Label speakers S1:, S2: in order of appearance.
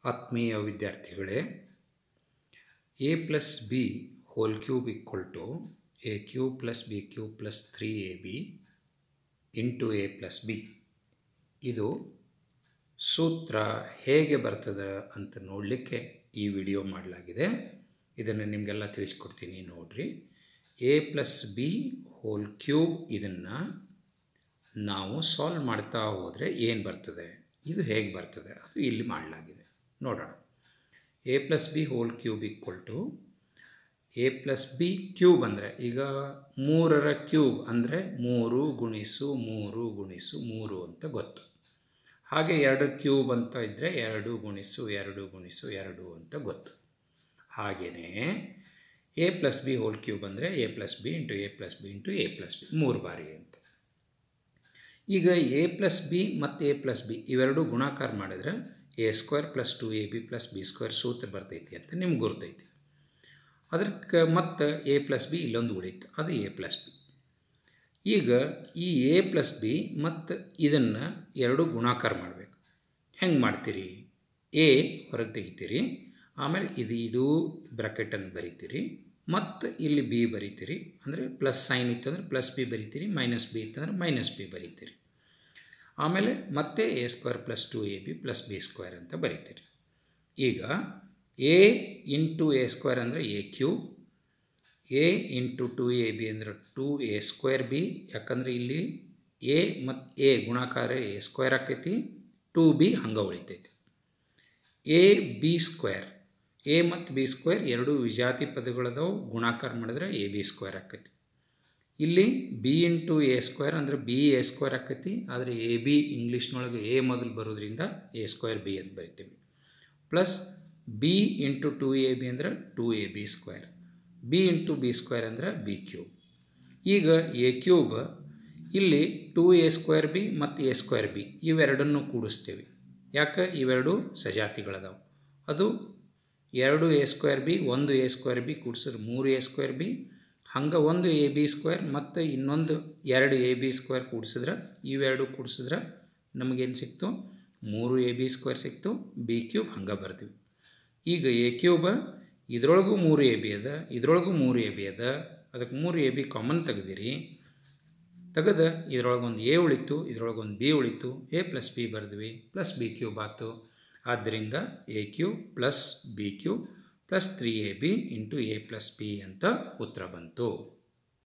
S1: ಆತ್ಮೀಯ ವಿದ್ಯಾರ್ಥಿಗಳೇ A plus B whole cube equal to A cube plus B cube plus three A B into A plus B ಇದು ಸೂತ್ರ ಹೇಗೆ ಬರ್ತದೆ ಅಂತ ನೋಡಲಿಕ್ಕೆ ಈ ವಿಡಿಯೋ ಮಾಡಲಾಗಿದೆ ಇದನ್ನು ನಿಮಗೆಲ್ಲ ತಿಳಿಸ್ಕೊಡ್ತೀನಿ ನೋಡಿರಿ A plus B whole cube ಇದನ್ನು ನಾವು ಸಾಲ್ವ್ ಮಾಡ್ತಾ ಹೋದರೆ ಏನು ಬರ್ತದೆ ಇದು ಹೇಗೆ ಬರ್ತದೆ ಅದು ಇಲ್ಲಿ ಮಾಡಲಾಗಿದೆ ನೋಡೋಣ A plus B whole cube equal to A plus B cube ಅಂದರೆ ಈಗ ಮೂರರ ಕ್ಯೂಬ್ ಅಂದರೆ ಮೂರು ಗುಣಿಸು ಮೂರು ಗುಣಿಸು ಮೂರು ಅಂತ ಗೊತ್ತು ಹಾಗೆ ಎರಡು ಕ್ಯೂಬ್ ಅಂತ ಇದ್ದರೆ ಎರಡು ಗುಣಿಸು ಎರಡು ಗುಣಿಸು ಎರಡು ಅಂತ ಗೊತ್ತು ಹಾಗೆಯೇ A plus B whole cube ಅಂದರೆ A plus B into A plus B into A plus B ಮೂರು ಬಾರಿ ಅಂತ ಈಗ ಎ ಪ್ಲಸ್ ಬಿ ಮತ್ತು ಎ ಪ್ಲಸ್ ಬಿ ಇವೆರಡು ಗುಣಾಕಾರ ಮಾಡಿದ್ರೆ A square plus two A B plus B square ಸೂತ್ರ ಬರ್ತೈತಿ ಅಂತ ನಿಮ್ಗೆ ಗುರ್ತೈತಿ ಅದಕ್ಕೆ ಮತ್ತು ಎ ಪ್ಲಸ್ ಬಿ ಇಲ್ಲೊಂದು ಉಳೀತು ಅದು ಎ ಪ್ಲಸ್ ಬಿ ಈಗ ಈ ಎ ಪ್ಲಸ್ ಬಿ ಮತ್ತು ಇದನ್ನು ಎರಡು ಗುಣಾಕಾರ ಮಾಡಬೇಕು ಹೆಂಗೆ ಮಾಡ್ತೀರಿ ಎ ಹೊರಗೆ ತೆಗಿತೀರಿ ಆಮೇಲೆ ಇದು ಇದು ಬ್ರಾಕೆಟನ್ನು ಬರಿತೀರಿ ಮತ್ತು ಇಲ್ಲಿ ಬಿ ಬರಿತೀರಿ ಅಂದರೆ ಪ್ಲಸ್ ಸೈನ್ ಇತ್ತಂದ್ರೆ ಪ್ಲಸ್ ಬಿ ಬರಿತೀರಿ ಮೈನಸ್ ಬಿ ಇತ್ತಂದ್ರೆ ಮೈನಸ್ ಬಿ ಬರಿತೀರಿ ಆಮೇಲೆ ಮತ್ತೆ A square plus two A B plus B square ಅಂತ ಬರಿತೀರಿ ಈಗ ಎ ಇಂಟು ಎ ಸ್ಕ್ವೇರ್ ಅಂದರೆ A cube A into two A B ಅಂದರೆ ಟು ಎ ಸ್ಕ್ವೇರ್ ಬಿ ಯಾಕಂದರೆ ಇಲ್ಲಿ ಎ ಮತ್ತು ಎ ಗುಣಾಕಾರ ಎ ಸ್ಕ್ವೇರ್ ಆಕೈತಿ ಟು ಬಿ ಹಂಗೆ ಉಳಿತೈತಿ ಎ ಬಿ ಸ್ಕ್ವೇರ್ ಎ ಮತ್ತು ಬಿ ಸ್ಕ್ವೇರ್ ಎರಡು ವಿಜಾತಿ ಪದಗಳದವು ಗುಣಾಕಾರ ಮಾಡಿದ್ರೆ ಎ ಬಿ ಸ್ಕ್ವೇರ್ ಆಕೈತಿ ಇಲ್ಲಿ ಬಿ ಇಂಟು ಎ ಸ್ಕ್ವೇರ್ ಅಂದರೆ ಬಿ ಎ ಸ್ಕ್ವೇರ್ ಆಕೈತಿ ಆದರೆ ಎ ಬಿ ಇಂಗ್ಲೀಷ್ನೊಳಗೆ ಎ ಮೊದಲು ಬರೋದ್ರಿಂದ ಎ ಸ್ಕ್ವೇರ್ ಬಿ ಅಂತ ಬರಿತೀವಿ plus B into two A B ಅಂದರೆ two A B square B into B square ಅಂದರೆ ಬಿ ಕ್ಯೂಬ್ ಈಗ ಎ ಕ್ಯೂಬ್ ಇಲ್ಲಿ ಟು ಎ ಸ್ಕ್ವೇರ್ ಬಿ ಮತ್ತು ಎ ಸ್ಕ್ವೇರ್ ಬಿ ಇವೆರಡನ್ನು ಕೂಡಿಸ್ತೀವಿ ಯಾಕೆ ಇವೆರಡು ಸಜಾತಿಗಳದಾವೆ ಅದು ಎರಡು ಎ ಸ್ಕ್ವೇರ್ ಬಿ ಒಂದು ಎ ಸ್ಕ್ವೇರ್ ಬಿ ಕೂಡಿಸಿದ್ರೆ ಮೂರು ಎ ಸ್ಕ್ವೇರ್ ಬಿ ಹಂಗೆ ಒಂದು ಎ ಬಿ ಸ್ಕ್ವೇರ್ ಮತ್ತು ಇನ್ನೊಂದು ಎರಡು ಎ ಬಿ ಸ್ಕ್ವೇರ್ ಕೂಡಿಸಿದ್ರೆ ಇವೆರಡು ಕೂಡಿಸಿದ್ರೆ ನಮಗೇನು ಸಿಕ್ತು ಮೂರು ಎ ಬಿ ಸ್ಕ್ವೇರ್ ಸಿಕ್ತು ಬಿ ಕ್ಯೂಬ್ ಹಂಗೆ ಬರ್ತೀವಿ ಈಗ ಎ ಕ್ಯೂಬ ಇದರೊಳಗೂ ಮೂರು ಎ ಬಿ ಅದ ಇದರೊಳಗೂ ಮೂರು ಎ ಬಿ ಅದ ಅದಕ್ಕೆ ಮೂರು ಎ ಬಿ ಕಾಮನ್ ತೆಗೆದಿರಿ ತೆಗೆದು ಇದ್ರೊಳಗೆ ಒಂದು ಎ ಉಳಿತು ಇದ್ರೊಳಗೆ ಒಂದು ಬಿ ಉಳಿತು ಎ ಪ್ಲಸ್ ಬಿ ಬರೆದ್ವಿ ಪ್ಲಸ್ ಬಿ ಕ್ಯೂಬ್ ಆಯಿತು ಆದ್ದರಿಂದ A cube plus B cube plus three A B into A plus B ಅಂತ ಉತ್ತರ ಬಂತು